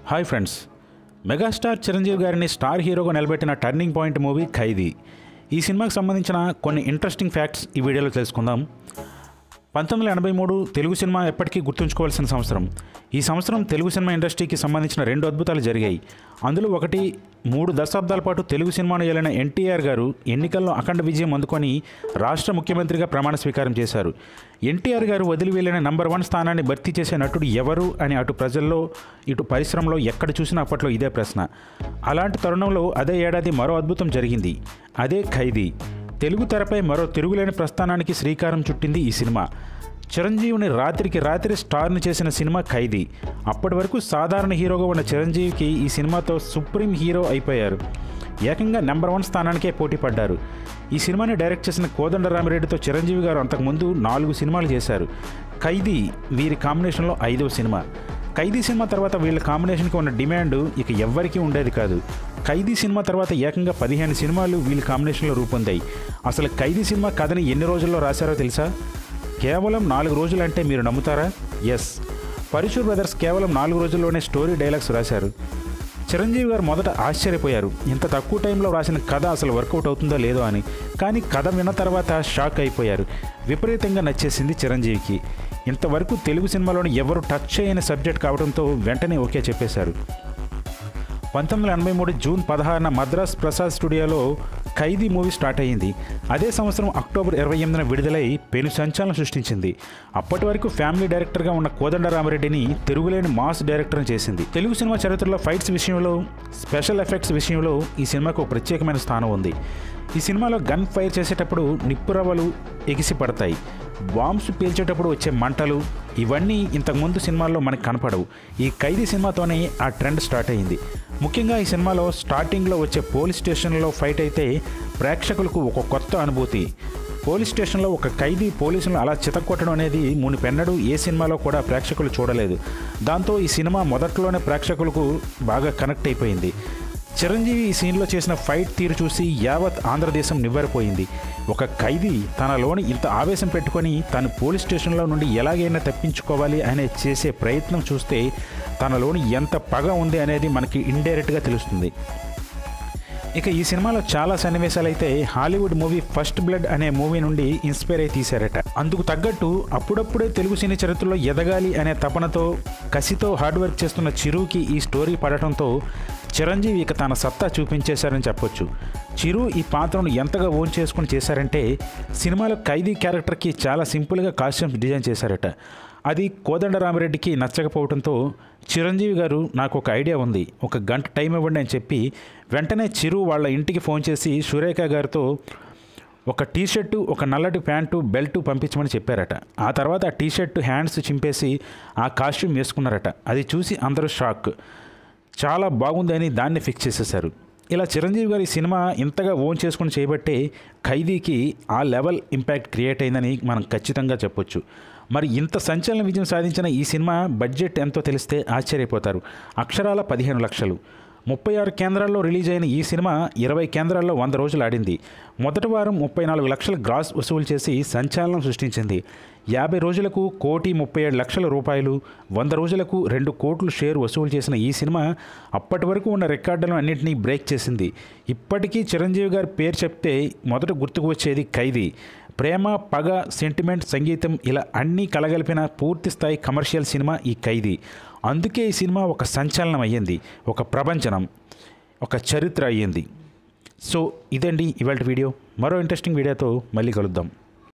hi friends megastar Chiranjeevi గారిని star హీరోగా నిలబెట్టిన టర్నింగ్ పాయింట్ మూవీ ఖైదీ ఈ సినిమాకి సంబంధించిన కొన్ని ఇంట్రెస్టింగ్ ఫ్యాక్ట్స్ ఈ వీడియోలో తెలుసుకుందాం పంతొమ్మిది వందల ఎనభై మూడు తెలుగు సినిమా ఎప్పటికీ గుర్తుంచుకోవాల్సిన సంవత్సరం ఈ సంవత్సరం తెలుగు సినిమా ఇండస్ట్రీకి సంబంధించిన రెండు అద్భుతాలు జరిగాయి అందులో ఒకటి మూడు దశాబ్దాల పాటు తెలుగు సినిమాను ఏలిన ఎన్టీఆర్ గారు ఎన్నికల్లో అఖండ విజయం అందుకొని రాష్ట్ర ముఖ్యమంత్రిగా ప్రమాణ స్వీకారం చేశారు ఎన్టీఆర్ గారు వదిలి వెళ్ళిన నంబర్ వన్ స్థానాన్ని భర్తీ చేసే నటుడు ఎవరు అని అటు ప్రజల్లో ఇటు పరిశ్రమలో ఎక్కడ చూసినా అప్పట్లో ఇదే ప్రశ్న అలాంటి తరుణంలో అదే ఏడాది మరో అద్భుతం జరిగింది అదే ఖైదీ తెలుగు తెరపై మరో తిరుగులేని ప్రస్థానానికి శ్రీకారం చుట్టింది ఈ సినిమా చిరంజీవిని రాత్రికి రాత్రి స్టార్ని చేసిన సినిమా ఖైదీ అప్పటి వరకు సాధారణ హీరోగా ఉన్న చిరంజీవికి ఈ సినిమాతో సుప్రీం హీరో అయిపోయారు ఏకంగా నెంబర్ వన్ స్థానానికే పోటీ పడ్డారు ఈ సినిమాని డైరెక్ట్ చేసిన కోదండరామిరెడ్డితో చిరంజీవి గారు అంతకుముందు నాలుగు సినిమాలు చేశారు ఖైదీ వీరి కాంబినేషన్లో ఐదవ సినిమా ఖైదీ సినిమా తర్వాత వీళ్ళ కాంబినేషన్కి ఉన్న డిమాండ్ ఇక ఎవ్వరికీ ఉండేది కాదు ఖైదీ సినిమా తర్వాత ఏకంగా పదిహేను సినిమాలు వీళ్ళ కాంబినేషన్లో రూపొందాయి అసలు ఖైదీ సినిమా కథని ఎన్ని రోజుల్లో రాశారో తెలుసా కేవలం నాలుగు రోజులు అంటే మీరు నమ్ముతారా ఎస్ పరశుర్ బ్రదర్స్ కేవలం నాలుగు రోజుల్లోనే స్టోరీ డైలాగ్స్ రాశారు చిరంజీవి గారు మొదట ఆశ్చర్యపోయారు ఇంత తక్కువ టైంలో రాసిన కథ అసలు వర్కౌట్ అవుతుందో లేదో అని కానీ కథ విన్న తర్వాత షాక్ అయిపోయారు విపరీతంగా నచ్చేసింది చిరంజీవికి ఇంతవరకు తెలుగు సినిమాలోని ఎవరు టచ్ చేయని సబ్జెక్ట్ కావడంతో వెంటనే ఓకే చెప్పేశారు పంతొమ్మిది వందల ఎనభై మూడు జూన్ పదహారున మద్రాస్ ప్రసాద్ స్టూడియోలో ఖైదీ మూవీ స్టార్ట్ అయ్యింది అదే సంవత్సరం అక్టోబర్ ఇరవై ఎనిమిదిన విడుదలై పెను సంచలనం సృష్టించింది అప్పటి వరకు ఫ్యామిలీ డైరెక్టర్గా ఉన్న కోదండరామరెడ్డిని తిరుగులేని మాస్ డైరెక్టర్ని చేసింది తెలుగు సినిమా చరిత్రలో ఫైట్స్ విషయంలో స్పెషల్ ఎఫెక్ట్స్ విషయంలో ఈ సినిమాకు ఒక ప్రత్యేకమైన స్థానం ఉంది ఈ సినిమాలో గన్ ఫైర్ చేసేటప్పుడు నిప్పురవ్వలు ఎగిసి పడతాయి బాంబ్స్ పీల్చేటప్పుడు వచ్చే మంటలు ఇవన్నీ ఇంతకుముందు సినిమాల్లో మనకు కనపడవు ఈ ఖైదీ సినిమాతోనే ఆ ట్రెండ్ స్టార్ట్ అయింది ముఖ్యంగా ఈ సినిమాలో స్టార్టింగ్లో వచ్చే పోలీస్ స్టేషన్లో ఫైట్ అయితే ప్రేక్షకులకు ఒక కొత్త అనుభూతి పోలీస్ స్టేషన్లో ఒక ఖైదీ పోలీసులను అలా చితక్కొట్టడం అనేది మునిపెన్నడూ ఏ సినిమాలో కూడా ప్రేక్షకులు చూడలేదు దాంతో ఈ సినిమా మొదట్లోనే ప్రేక్షకులకు బాగా కనెక్ట్ అయిపోయింది చిరంజీవి ఈ సీన్లో చేసిన ఫైట్ తీరు చూసి యావత్ ఆంధ్రదేశం నివ్వెరపోయింది ఒక ఖైదీ తనలోని ఇంత ఆవేశం పెట్టుకొని తను పోలీస్ స్టేషన్లో నుండి ఎలాగైనా తప్పించుకోవాలి అనే చేసే ప్రయత్నం చూస్తే తనలోని ఎంత పగ ఉంది అనేది మనకి ఇండైరెక్ట్గా తెలుస్తుంది ఇక ఈ సినిమాలో చాలా సన్నివేశాలు అయితే హాలీవుడ్ మూవీ ఫస్ట్ బ్లడ్ అనే మూవీ నుండి ఇన్స్పైర్ అయి తీశారట అందుకు తగ్గట్టు అప్పుడప్పుడే తెలుగు సినీ చరిత్రలో ఎదగాలి అనే తపనతో కసితో హార్డ్ వర్క్ చేస్తున్న చిరుకి ఈ స్టోరీ పడటంతో చిరంజీవి ఇక తన సత్తా చూపించేశారని చెప్పొచ్చు చిరు ఈ పాత్రను ఎంతగా ఓన్ చేసుకుని చేశారంటే సినిమాలో ఖైదీ క్యారెక్టర్కి చాలా సింపుల్గా కాస్ట్యూమ్స్ డిజైన్ చేశారట అది కోదండరామిరెడ్డికి నచ్చకపోవడంతో చిరంజీవి గారు నాకు ఒక ఐడియా ఉంది ఒక గంట టైం ఇవ్వండి అని చెప్పి వెంటనే చిరు వాళ్ళ ఇంటికి ఫోన్ చేసి సురేఖ గారితో ఒక టీ షర్టు ఒక నల్లటి ప్యాంటు బెల్ట్ పంపించమని చెప్పారట ఆ తర్వాత ఆ టీ షర్టు హ్యాండ్స్ చింపేసి ఆ కాస్ట్యూమ్ వేసుకున్నారట అది చూసి అందరూ షాక్ చాలా బాగుందని దాన్ని ఫిక్స్ చేసేశారు ఇలా చిరంజీవి గారి సినిమా ఇంతగా ఓన్ చేసుకుని చేయబట్టే ఖైదీకి ఆ లెవెల్ ఇంపాక్ట్ క్రియేట్ అయిందని మనం ఖచ్చితంగా చెప్పొచ్చు మరి ఇంత సంచలన విజయం సాధించిన ఈ సినిమా బడ్జెట్ ఎంతో తెలిస్తే ఆశ్చర్యపోతారు అక్షరాల పదిహేను లక్షలు ముప్పై ఆరు కేంద్రాల్లో రిలీజ్ అయిన ఈ సినిమా ఇరవై కేంద్రాల్లో వంద రోజులు ఆడింది మొదటి వారం ముప్పై నాలుగు లక్షల గ్రాస్ వసూలు చేసి సంచలనం సృష్టించింది యాభై రోజులకు కోటి ముప్పై ఏడు లక్షల రూపాయలు వంద రోజులకు రెండు కోట్లు షేర్ వసూలు చేసిన ఈ సినిమా అప్పటి వరకు ఉన్న రికార్డులను అన్నింటినీ బ్రేక్ చేసింది ఇప్పటికీ చిరంజీవి గారి పేరు చెప్తే మొదట గుర్తుకు వచ్చేది ఖైదీ ప్రేమ పగ సెంటిమెంట్ సంగీతం ఇలా అన్నీ కలగలిపిన పూర్తి స్థాయి కమర్షియల్ సినిమా ఈ ఖైదీ అందుకే ఈ సినిమా ఒక సంచలనం అయ్యింది ఒక ప్రపంచనం ఒక చరిత్ర అయ్యింది సో ఇదండి ఇవాళ వీడియో మరో ఇంట్రెస్టింగ్ వీడియోతో మళ్ళీ కలుద్దాం